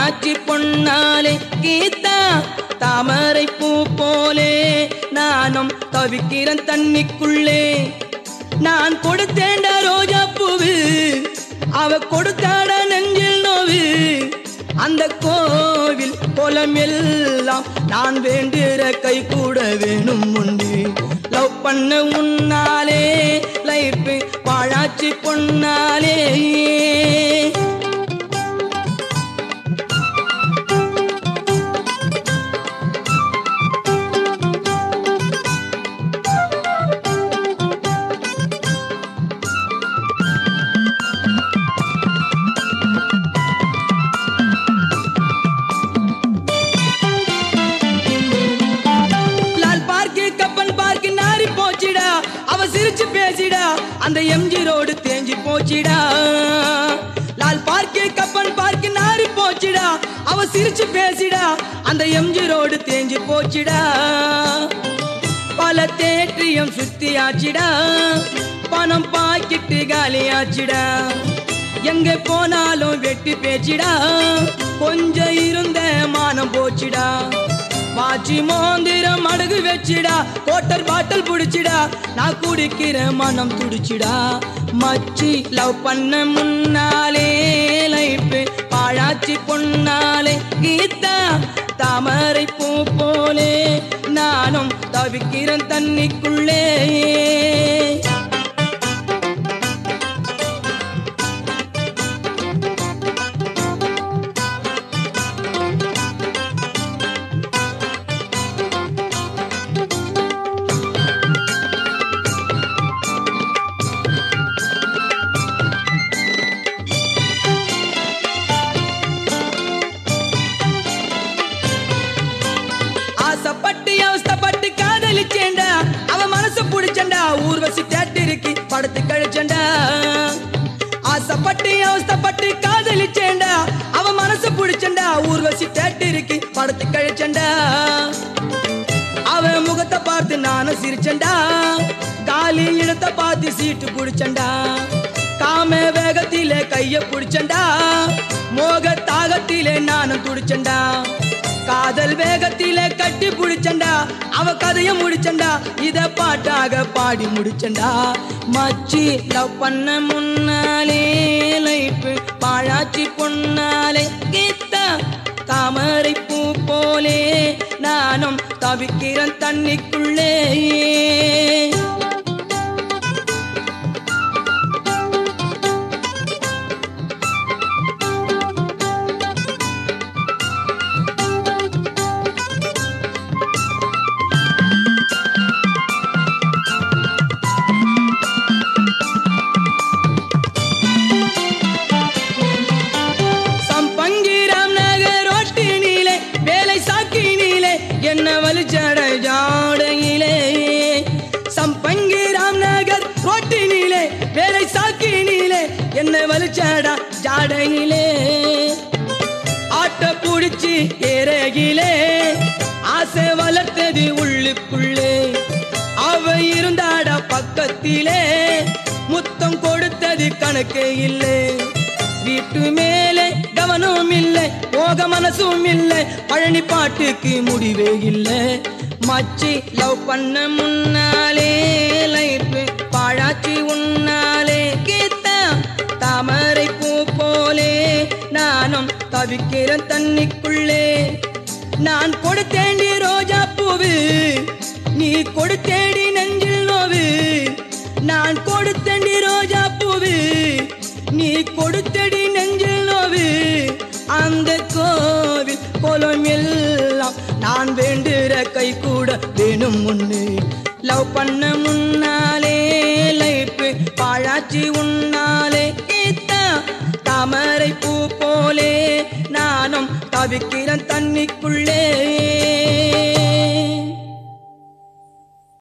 பாழாச்சி பொன்னாலே கீதா தாமரை பூ போலே நானும் தவிக்கிறேன் தண்ணிக்குள்ளே நான் கொடுத்தேண்ட ரோஜா பூவு அவ கொடுத்தாட நெஞ்சில் நோவு அந்த கோவில் குளம் எல்லாம் நான் வேண்டுற கை கூட வேணும் உண்டு லவ் பண்ண உன்னாலே லைஃப் பாழாச்சி பொன்னாலே லால் பார்க்கு கப்பன் பார்க்கு நாரி போச்சிடா அவ சிரிச்சு பேசிடா அந்த எம்ஜி ரோடு தேஞ்சி போச்சிடா லால் பார்க்கு கப்பன் பார்க்கு நாரி போச்சிடா அவ சிரிச்சு பேசிடா அந்த எம்ஜி ரோடு தேஞ்சி போச்சிடா பல தேற்றியம் சுத்தியாச்சிடா பணம் பாக்கிட்டு காலியாச்சிடா எங்க போனாலும் வெட்டி பேச்சிடா கொஞ்சம் இருந்த மானம் போச்சிடா வாச்சி மோந்திரம் அடகு வச்சிடா கோட்டர் பாட்டல் புடிச்சிடா நான் குடிக்கிற மனம் துடிச்சிடா மச்சி லவ் பண்ண முன்னாலே லைஃப் பாழாச்சி பொன்னாலே கீதா தாமரை பூ போலே நானும் தவிக்கிறேன் தண்ணிக்குள்ளே ஆசைப்பட்டு அவஸ்தப்பட்டு காதலிச்சேண்டா அவ மனசு புடிச்சண்டா ஊர்வசி தேட்டிருக்கி படுத்து கழிச்சண்டா ஆசைப்பட்டு அவஸ்தப்பட்டு காதலிச்சேண்டா அவ மனசு புடிச்சண்டா ஊர்வசி தேட்டிருக்கி படுத்து கழிச்சண்டா அவன் முகத்தை பார்த்து நானும் சிரிச்சண்டா காலி இடத்தை பார்த்து சீட்டு புடிச்சண்டா காம வேகத்திலே கைய புடிச்சண்டா மோக தாகத்திலே நானும் துடிச்சண்டா காதல் வேகத்திலே கட்டி புடிச்சண்டா அவ கதைய முடிச்சண்டா இத பாட்டாக பாடி முடிச்சண்டா மச்சி லவ் பண்ண முன்னாலே லைஃப் பாழாச்சி பொன்னாலே கீதா தாமரை பூ போலே நானும் தவிக்கிறேன் தண்ணிக்குள்ளே சம்பங்கிராம் நகர் ரோட்டினிலே வேலை சாக்கினிலே என்ன வலிச்சட ஜாடையிலே சம்பங்கிராம் நகர் ரோட்டினிலே வேலை சாக்கினிலே என்ன வலிச்சடா ஜாடையிலே ஆட்ட புடிச்சு ஏறகிலே ஆசை வளர்த்தது உள்ளுக்குள்ளே அவ இருந்தாடா பக்கத்திலே முத்தம் கொடுத்தது கணக்கே இல்லை வீட்டு மேலே கவனம் இல்லை போக மனசும் இல்லை பழனி பாட்டுக்கு முடிவே இல்லை மச்சி லவ் பண்ண முன்னாலே லைஃப் பாழாச்சி உன்னாலே கீதா தாமரை பூ போலே நானும் தவிக்கிறேன் தண்ணிக்குள்ளே நான் கொடுத்தேண்டி ரோஜா பூவு நீ கொடுத்தேடி நெஞ்சில் நோவு நான் கொடுத்தேண்டி ரோஜா பூவு நீ கொடுத்தடி நெஞ்சில் நோவு அந்த கோவில் குளம் எல்லாம் நான் வேண்டுற கை கூட வேணும் ஒண்ணு லவ் பண்ண முன்னாலே லைஃப் பாழாச்சி உன்னாலே கீதா தாமரை பூ போலே நானும் தவிக்கிறேன் தண்ணிக்குள்ளே